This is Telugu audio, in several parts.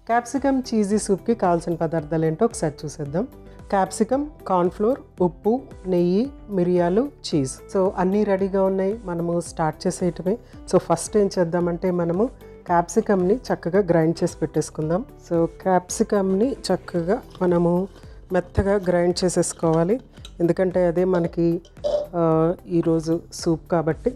క్యాప్సికమ్ చీజీ సూప్కి కావాల్సిన పదార్థాలు ఏంటో ఒకసారి చూసేద్దాం క్యాప్సికమ్ కార్న్ఫ్లోర్ ఉప్పు నెయ్యి మిరియాలు చీజ్ సో అన్నీ రెడీగా ఉన్నాయి మనము స్టార్ట్ చేసేయటమే సో ఫస్ట్ ఏం చేద్దామంటే మనము క్యాప్సికమ్ని చక్కగా గ్రైండ్ చేసి పెట్టేసుకుందాం సో క్యాప్సికమ్ని చక్కగా మనము మెత్తగా గ్రైండ్ చేసేసుకోవాలి ఎందుకంటే అదే మనకి ఆ, ఈరోజు సూప్ కాబట్టి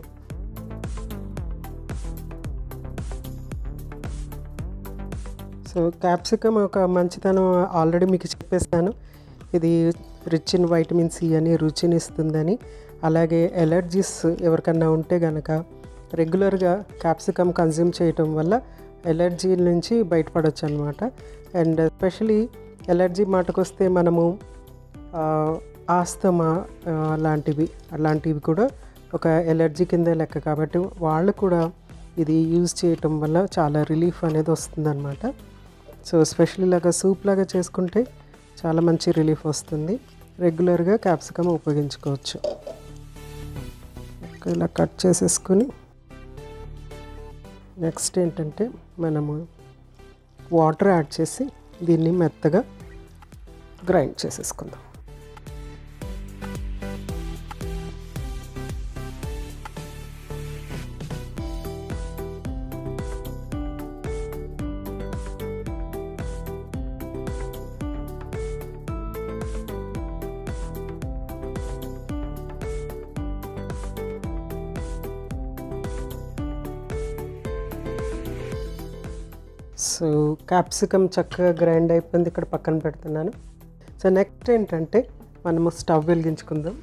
సో క్యాప్సికమ్ ఒక మంచితనం ఆల్రెడీ మీకు చెప్పేసాను ఇది రిచ్ ఇన్ వైటమిన్ సి అని రుచిని ఇస్తుందని అలాగే ఎలర్జీస్ ఎవరికన్నా ఉంటే కనుక రెగ్యులర్గా క్యాప్సికమ్ కన్జ్యూమ్ చేయటం వల్ల ఎలర్జీ నుంచి బయటపడవచ్చు అనమాట అండ్ ఎస్పెషలీ ఎలర్జీ మాటకొస్తే మనము ఆ, ఆస్తమా ఆ, లాంటివి అలాంటివి కూడా ఒక ఎలర్జీ కింద లెక్క కాబట్టి వాళ్ళు కూడా ఇది యూజ్ చేయటం వల్ల చాలా రిలీఫ్ అనేది వస్తుందన్నమాట సో స్పెషల్ ఇలాగా సూప్ లాగా చేసుకుంటే చాలా మంచి రిలీఫ్ వస్తుంది రెగ్యులర్గా క్యాప్సికమ్ ఉపయోగించుకోవచ్చు ఓకే, ఇలా కట్ చేసేసుకుని నెక్స్ట్ ఏంటంటే మనము వాటర్ యాడ్ చేసి దీన్ని మెత్తగా గ్రైండ్ చేసేసుకుందాం సో క్యాప్సికమ్ చక్కగా గ్రైండ్ అయిపోయింది ఇక్కడ పక్కన పెడుతున్నాను సో నెక్స్ట్ ఏంటంటే మనము స్టవ్ వెలిగించుకుందాం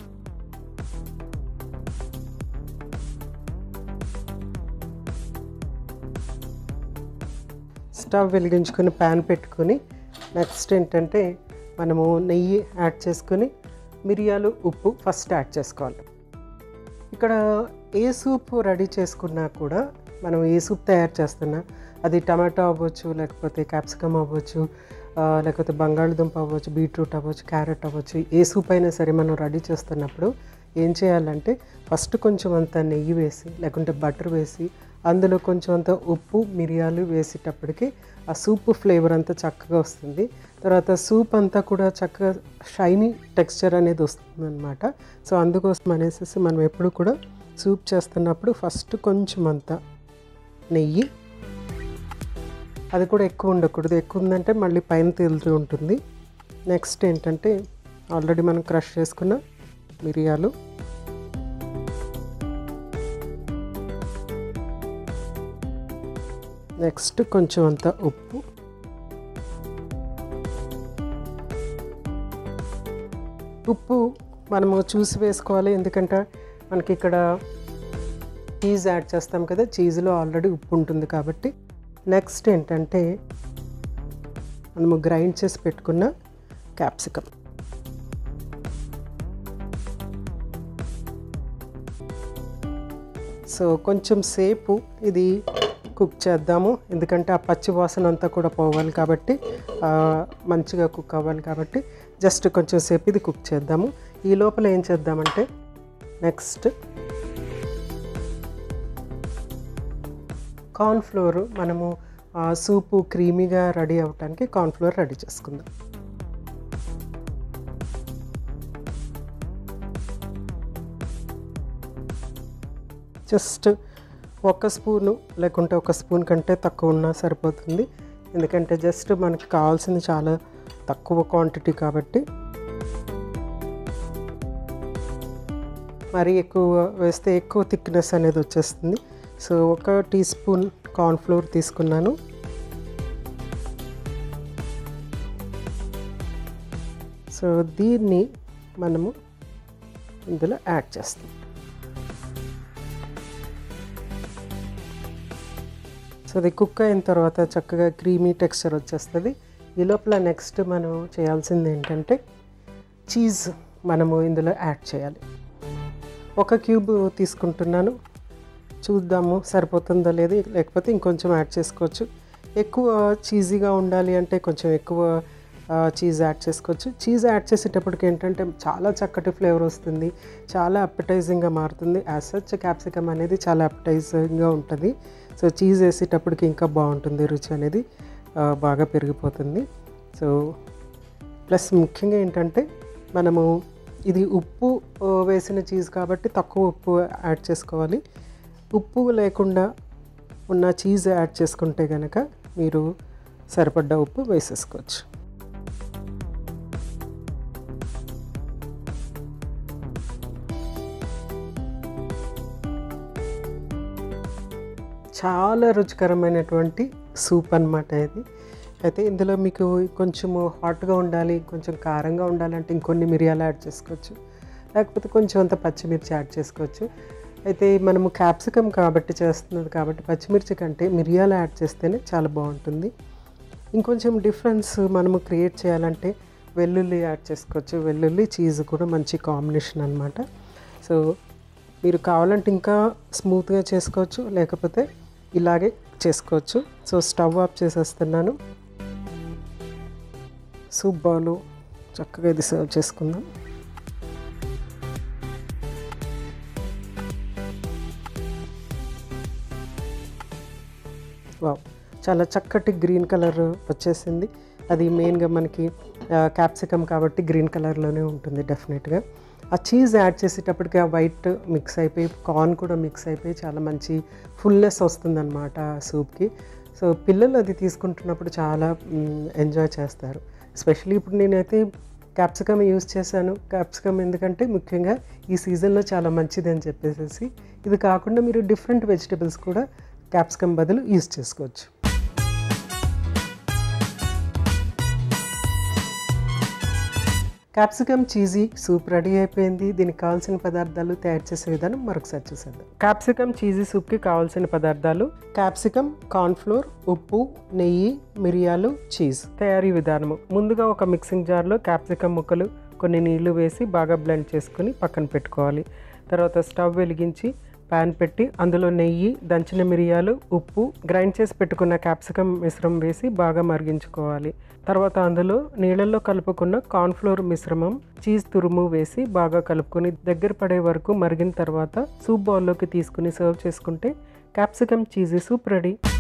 స్టవ్ వెలిగించుకొని ప్యాన్ పెట్టుకొని నెక్స్ట్ ఏంటంటే మనము నెయ్యి యాడ్ చేసుకొని మిరియాలు ఉప్పు ఫస్ట్ యాడ్ చేసుకోవాలి ఇక్కడ ఏ సూప్ రెడీ చేసుకున్నా కూడా మనం ఏ సూప్ తయారు చేస్తున్నా అది టమాటో అవ్వచ్చు లేకపోతే క్యాప్సికమ్ అవ్వచ్చు ఆ, లేకపోతే బంగాళదుంప అవ్వచ్చు బీట్రూట్ అవ్వచ్చు క్యారెట్ అవ్వచ్చు ఏ సూప్ అయినా సరే మనం రెడీ చేస్తున్నప్పుడు ఏం చేయాలంటే ఫస్ట్ కొంచెం అంత నెయ్యి వేసి లేకుంటే బటర్ వేసి అందులో కొంచెం అంత ఉప్పు మిరియాలు వేసేటప్పటికి ఆ సూప్ ఫ్లేవర్ అంతా చక్కగా వస్తుంది తర్వాత సూప్ అంతా కూడా చక్కగా షైనీ టెక్స్చర్ అనేది వస్తుంది అనమాట సో అందుకోసం అనేసి మనం ఎప్పుడు కూడా సూప్ చేస్తున్నప్పుడు ఫస్ట్ కొంచెం అంత నెయ్యి అది కూడా ఎక్కువ ఉండకూడదు ఎక్కువ ఉందంటే మళ్ళీ పైన తేలుతూ ఉంటుంది నెక్స్ట్ ఏంటంటే ఆల్రెడీ మనం క్రష్ చేసుకున్న మిరియాలు నెక్స్ట్ కొంచెం అంత ఉప్పు ఉప్పు మనము చూసి వేసుకోవాలి ఎందుకంటే మనకి ఇక్కడ చీజ్ యాడ్ చేస్తాం కదా చీజ్లో ఆల్రెడీ ఉప్పు ఉంటుంది కాబట్టి నెక్స్ట్ ఏంటంటే మనము గ్రైండ్ చేసి పెట్టుకున్న క్యాప్సికమ్ సో కొంచెం సేపు ఇది కుక్ చేద్దాము ఎందుకంటే ఆ పచ్చి వాసన అంతా కూడా పోవాలి కాబట్టి ఆ, మంచిగా కుక్ అవ్వాలి కాబట్టి జస్ట్ కొంచెం సేపు ఇది కుక్ చేద్దాము ఈ లోపల ఏం చేద్దామంటే నెక్స్ట్ కార్న్ఫ్లోర్ మనము ఆ, సూపు క్రీమీగా రెడీ అవ్వటానికి కార్న్ఫ్లోర్ రెడీ చేసుకుందాం జస్ట్ ఒక స్పూను లేకుంటే ఒక స్పూన్ కంటే తక్కువ ఉన్నా సరిపోతుంది ఎందుకంటే జస్ట్ మనకి కావాల్సింది చాలా తక్కువ క్వాంటిటీ కాబట్టి మరి ఎక్కువ వేస్తే ఎక్కువ థిక్నెస్ అనేది వచ్చేస్తుంది సో ఒక టీ స్పూన్ కార్న్ఫ్లోర్ తీసుకున్నాను సో దీన్ని మనము ఇందులో యాడ్ చేస్తాం సో అది కుక్ అయిన తర్వాత చక్కగా క్రీమీ టెక్స్చర్ వచ్చేస్తుంది ఈ లోపల నెక్స్ట్ మనం చేయాల్సింది ఏంటంటే చీజ్ మనము ఇందులో యాడ్ చేయాలి ఒక క్యూబ్ తీసుకుంటున్నాను చూద్దాము సరిపోతుందో లేదు లేకపోతే ఇంకొంచెం యాడ్ చేసుకోవచ్చు ఎక్కువ చీజీగా ఉండాలి అంటే కొంచెం ఎక్కువ చీజ్ యాడ్ చేసుకోవచ్చు చీజ్ యాడ్ చేసేటప్పటికి ఏంటంటే చాలా చక్కటి ఫ్లేవర్ వస్తుంది చాలా అప్పటైజింగ్గా మారుతుంది యాజ్ సచ్ క్యాప్సికమ్ అనేది చాలా అప్పటైజింగ్గా ఉంటుంది సో చీజ్ వేసేటప్పటికి ఇంకా బాగుంటుంది రుచి అనేది ఆ, బాగా పెరిగిపోతుంది సో ప్లస్ ముఖ్యంగా ఏంటంటే మనము ఇది ఉప్పు ఆ, వేసిన చీజ్ కాబట్టి తక్కువ ఉప్పు యాడ్ చేసుకోవాలి ఉప్పు లేకుండా ఉన్న చీజ్ యాడ్ చేసుకుంటే కనుక మీరు సరిపడ్డ ఉప్పు వేసేసుకోవచ్చు చాలా రుచికరమైనటువంటి సూప్ అన్నమాట ఇది అయితే ఇందులో మీకు కొంచెము హాట్గా ఉండాలి కొంచెం కారంగా ఉండాలంటే ఇంకొన్ని మిరియాలు యాడ్ చేసుకోవచ్చు లేకపోతే కొంచెం అంత పచ్చిమిర్చి యాడ్ చేసుకోవచ్చు అయితే మనము క్యాప్సికమ్ కాబట్టి చేస్తున్నది కాబట్టి పచ్చిమిర్చి కంటే మిరియాలు యాడ్ చేస్తేనే చాలా బాగుంటుంది ఇంకొంచెం డిఫరెన్స్ మనము క్రియేట్ చేయాలంటే వెల్లుల్లి యాడ్ చేసుకోవచ్చు వెల్లుల్లి చీజ్ కూడా మంచి కాంబినేషన్ అనమాట సో మీరు కావాలంటే ఇంకా స్మూత్గా చేసుకోవచ్చు లేకపోతే ఇలాగే చేసుకోవచ్చు సో స్టవ్ ఆఫ్ చేసేస్తున్నాను సూప్ బౌలు చక్కగా ఇది సర్వ్ చేసుకుందాం వావ్ చాలా చక్కటి గ్రీన్ కలర్ వచ్చేసింది అది మెయిన్గా మనకి క్యాప్సికమ్ కాబట్టి గ్రీన్ కలర్లోనే ఉంటుంది డెఫినెట్గా ఆ చీజ్ యాడ్ చేసేటప్పటికి ఆ వైట్ మిక్స్ అయిపోయి కార్న్ కూడా మిక్స్ అయిపోయి చాలా మంచి ఫుల్నెస్ వస్తుందన్నమాట ఆ సూప్కి సో పిల్లలు అది తీసుకుంటున్నప్పుడు చాలా ఎంజాయ్ చేస్తారు ఎస్పెషల్లీ ఇప్పుడు నేనైతే క్యాప్సికమ్ యూస్ చేశాను క్యాప్సికమ్ ఎందుకంటే ముఖ్యంగా ఈ సీజన్లో చాలా మంచిది అని చెప్పేసి ఇది కాకుండా మీరు డిఫరెంట్ వెజిటబుల్స్ కూడా క్యాప్సికమ్ బదులు యూస్ చేసుకోవచ్చు క్యాప్సికమ్ చీజీ సూప్ రెడీ అయిపోయింది దీనికి కావాల్సిన పదార్థాలు తయారు చేసే విధానం మరొకసారి చూసేద్దాం క్యాప్సికమ్ చీజీ సూప్కి కావాల్సిన పదార్థాలు క్యాప్సికమ్ కార్న్ఫ్లోర్ ఉప్పు నెయ్యి మిరియాలు చీజ్ తయారీ విధానము ముందుగా ఒక మిక్సింగ్ జార్లో క్యాప్సికమ్ ముక్కలు కొన్ని నీళ్లు వేసి బాగా బ్లెండ్ చేసుకుని పక్కన పెట్టుకోవాలి తర్వాత స్టవ్ వెలిగించి ప్యాన్ పెట్టి అందులో నెయ్యి దంచిన మిరియాలు ఉప్పు గ్రైండ్ చేసి పెట్టుకున్న క్యాప్సికమ్ మిశ్రమం వేసి బాగా మరిగించుకోవాలి తర్వాత అందులో నీళ్ళల్లో కలుపుకున్న కార్న్ఫ్లోర్ మిశ్రమం చీజ్ తురుము వేసి బాగా కలుపుకొని దగ్గర పడే వరకు మరిగిన తర్వాత సూప్ బౌల్లోకి తీసుకుని సర్వ్ చేసుకుంటే క్యాప్సికమ్ చీజీ సూప్ రెడీ